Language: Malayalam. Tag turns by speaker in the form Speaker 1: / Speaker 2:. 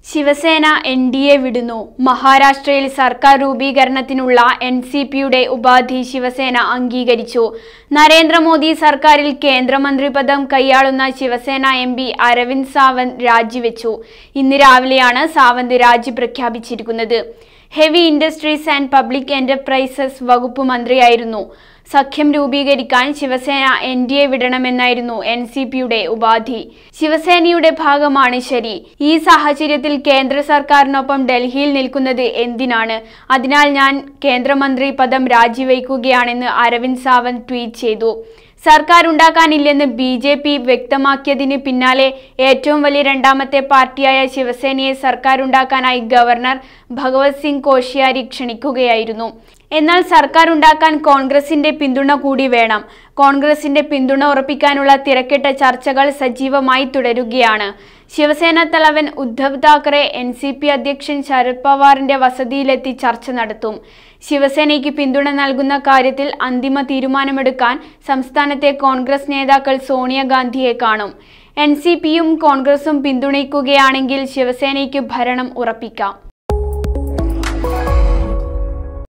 Speaker 1: ശിവസേന എൻ ഡി എ വിടുന്നു മഹാരാഷ്ട്രയിൽ സർക്കാർ രൂപീകരണത്തിനുള്ള എൻ സി പിയുടെ ഉപാധി ശിവസേന അംഗീകരിച്ചു നരേന്ദ്രമോദി സർക്കാരിൽ കേന്ദ്രമന്ത്രി പദം കൈയാളുന്ന ശിവസേന എം പി അരവിന്ദ് സാവന്ത് രാജിവെച്ചു ഇന്ന് രാവിലെയാണ് സാവന്ത് രാജി പ്രഖ്യാപിച്ചിരിക്കുന്നത് heavy industries and public enterprises വകുപ്പ് മന്ത്രിയായിരുന്നു സഖ്യം രൂപീകരിക്കാൻ ശിവസേന എൻ ഡി എ വിടണമെന്നായിരുന്നു എൻ സി പിയുടെ ഉപാധി ശിവസേനയുടെ ഭാഗമാണ് ശരി ഈ സാഹചര്യത്തിൽ കേന്ദ്ര സർക്കാരിനൊപ്പം ഡൽഹിയിൽ നിൽക്കുന്നത് എന്തിനാണ് അതിനാൽ ഞാൻ കേന്ദ്രമന്ത്രി പദം രാജിവെക്കുകയാണെന്ന് അരവിന്ദ് സാവന്ത് ട്വീറ്റ് ചെയ്തു സർക്കാർ ഉണ്ടാക്കാനില്ലെന്ന് ബി ജെ പി വ്യക്തമാക്കിയതിന് പിന്നാലെ ഏറ്റവും വലിയ രണ്ടാമത്തെ പാർട്ടിയായ ശിവസേനയെ സർക്കാർ ഉണ്ടാക്കാനായി ഗവർണർ ഭഗവത് സിംഗ് കോശ്യാരി ക്ഷണിക്കുകയായിരുന്നു എന്നാൽ സർക്കാർ ഉണ്ടാക്കാൻ കോൺഗ്രസിന്റെ പിന്തുണ കൂടി വേണം കോൺഗ്രസിന്റെ പിന്തുണ ഉറപ്പിക്കാനുള്ള തിരക്കിട്ട ചർച്ചകൾ സജീവമായി തുടരുകയാണ് ശിവസേന തലവൻ Uddhav Thackeray N C P അധ്യക്ഷൻ ശരത് പവാറിന്റെ വസതിയിലെത്തി ചർച്ച നടത്തും ശിവസേനയ്ക്ക് പിന്തുണ നൽകുന്ന കാര്യത്തിൽ അന്തിമ തീരുമാനമെടുക്കാൻ സംസ്ഥാനത്തെ കോൺഗ്രസ് നേതാക്കൾ സോണിയാഗാന്ധിയെ കാണും എൻ സി പിയും കോൺഗ്രസും പിന്തുണയ്ക്കുകയാണെങ്കിൽ ശിവസേനയ്ക്ക് ഭരണം ഉറപ്പിക്കാം